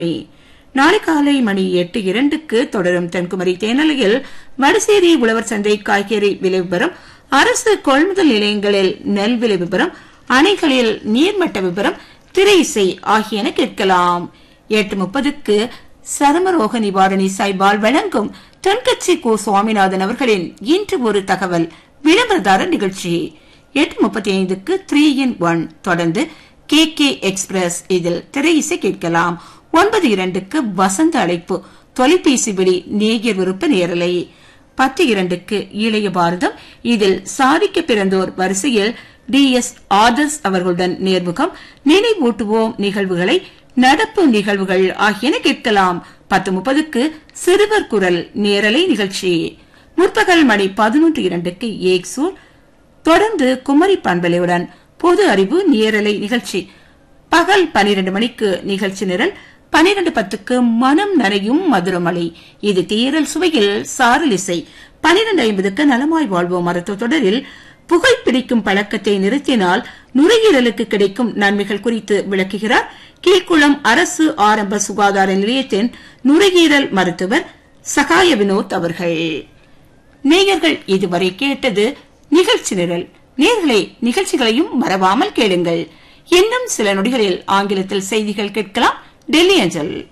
நாளை காலை மணி எட்டு இரண்டுக்கு தொடரும் தென்குமரி தேனலையில் வடசேரி உழவர் சந்தை காய்கறி விலை விவரம் அரசு கொள்முதல் நிலையங்களில் நெல் விலை விவரம் அணைகளில் நீர்மட்ட விவரம் திரை இசை ஆகியன கேட்கலாம் எட்டு முப்பதுக்கு சருமரோக நிவாரணி சாய்பால் வழங்கும் தென்கட்சி கோ சுவாமிநாதன் அவர்களின் இன்று ஒரு தகவல் விளம்பரதாரர் நிகழ்ச்சி எட்டு முப்பத்தி ஐந்துக்கு த்ரீ இன் ஒன் தொடர்ந்து கே கே எக்ஸ்பிரஸ் இதில் திரை இசை கேட்கலாம் ஒன்பது இரண்டுக்கு வசந்த அழைப்பு தொலைபேசி விழி நேயர் விருப்ப நேரலை பத்து இரண்டுக்கு இளைய பாரதம் இதில் சாதிக்க பிறந்தோர் வரிசையில் டி எஸ் ஆதர்ஸ் அவர்களுடன் நேர்முகம் நினைவூட்டுவோம் நிகழ்வுகளை நடப்பு நிகழ்வுகள் ஆகியன கேட்கலாம் பத்து முப்பதுக்கு சிறுவர் குரல் நேரலை நிகழ்ச்சி முற்பகல் மணி பதினொன்று இரண்டுக்கு ஏக்சூர் தொடர்ந்து குமரி பண்பலையுடன் பொது அறிவு நேரலை நிகழ்ச்சி பகல் பனிரெண்டு மணிக்கு நிகழ்ச்சி நிரல் பனிரெண்டு பத்துக்கு மனம் நனையும் மதுரமலை இது தேரல் சுவையில் சாரல் இசை பனிரெண்டு ஐம்பதுக்கு நலமாய் வாழ்வோம் மருத்துவ தொடரில் புகைப்பிடிக்கும் பழக்கத்தை நிறுத்தினால் நுரையீரலுக்கு கிடைக்கும் நன்மைகள் குறித்து விளக்குகிறார் கீழ்குளம் அரசு ஆரம்ப சுகாதார நிலையத்தின் நுரையீரல் மருத்துவர் சகாய வினோத் அவர்கள் நேயர்கள் இதுவரை கேட்டது நிகழ்ச்சி நிரல் நேர்களை நிகழ்ச்சிகளையும் மறவாமல் கேளுங்கள் இன்னும் சில நொடிகளில் ஆங்கிலத்தில் செய்திகள் கேட்கலாம் டெல்லி அஞ்சல்